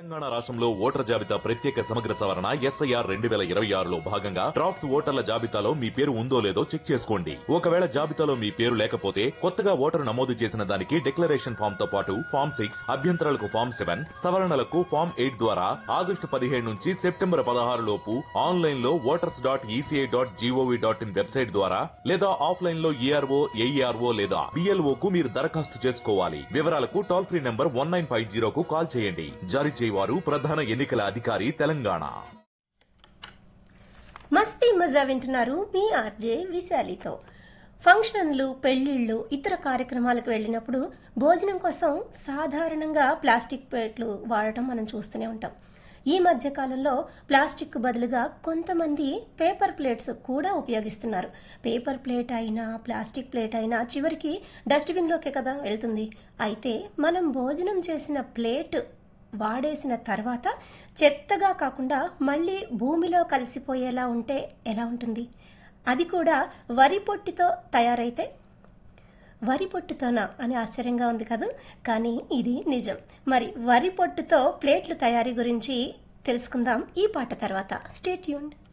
తెలంగాణ రాష్ట్రంలో ఓటర్ జాబితా ప్రత్యేక సమగ్ర సవరణ ఎస్ఐఆర్ రెండు వేల ఇరవై ఆరులో భాగంగా డ్రాఫ్ట్స్ ఓటర్ల జాబితాలో మీ పేరు ఉందో లేదో చెక్ చేసుకోండి ఒకవేళ జాబితాలో మీ పేరు లేకపోతే కొత్తగా ఓటరు నమోదు చేసిన దానికి డిక్లరేషన్ ఫామ్ తో పాటు ఫామ్ సిక్స్ అభ్యంతరాలకు ఫామ్ సెవెన్ సవరణలకు ఫామ్ ఎయిట్ ద్వారా ఆగస్టు పదిహేడు నుంచి సెప్టెంబర్ పదహారు లోపు ఆన్లైన్ లో voters dot ECI dot GOV dot in website ద్వారా లేదా ఆఫ్లైన్ లో ఈఆర్ఓ ఏఈఆర్ఓ లేదా బిఎల్ఓ కు మీరు దరఖాస్తు చేసుకోవాలి వివరాలకు toll free number one nine five జీరోకు కాల్ చేయండి జారీ చేయవారు ప్రధాన ఎన్నికల అధికారి తెలంగాణ మస్తీ మజా వింటున్నారు మీ ఆర్జే విశాలితో ఫంక్షన్లు పెళ్లిళ్ళు ఇతర కార్యక్రమాలకు వెళ్ళినప్పుడు భోజనం కోసం సాధారణంగా ప్లాస్టిక్ ప్లేట్లు వాడటం మనం చూస్తూనే ఉంటాం ఈ మధ్య కాలంలో ప్లాస్టిక్ బదులుగా కొంతమంది పేపర్ ప్లేట్స్ కూడా ఉపయోగిస్తున్నారు పేపర్ ప్లేట్ అయినా ప్లాస్టిక్ ప్లేట్ అయినా చివరికి డస్ట్బిన్లోకే కదా వెళ్తుంది అయితే మనం భోజనం చేసిన ప్లేట్ వాడేసిన తర్వాత చెత్తగా కాకుండా మళ్ళీ భూమిలో కలిసిపోయేలా ఉంటే ఎలా ఉంటుంది అది కూడా వరి పొట్టితో తయారైతే వరి పొట్టుతోనా అని ఆశ్చర్యంగా ఉంది కదా కానీ ఇది నిజం మరి వరి పొట్టుతో ప్లేట్ల తయారీ గురించి తెలుసుకుందాం ఈ పాట తర్వాత స్టేట్యూన్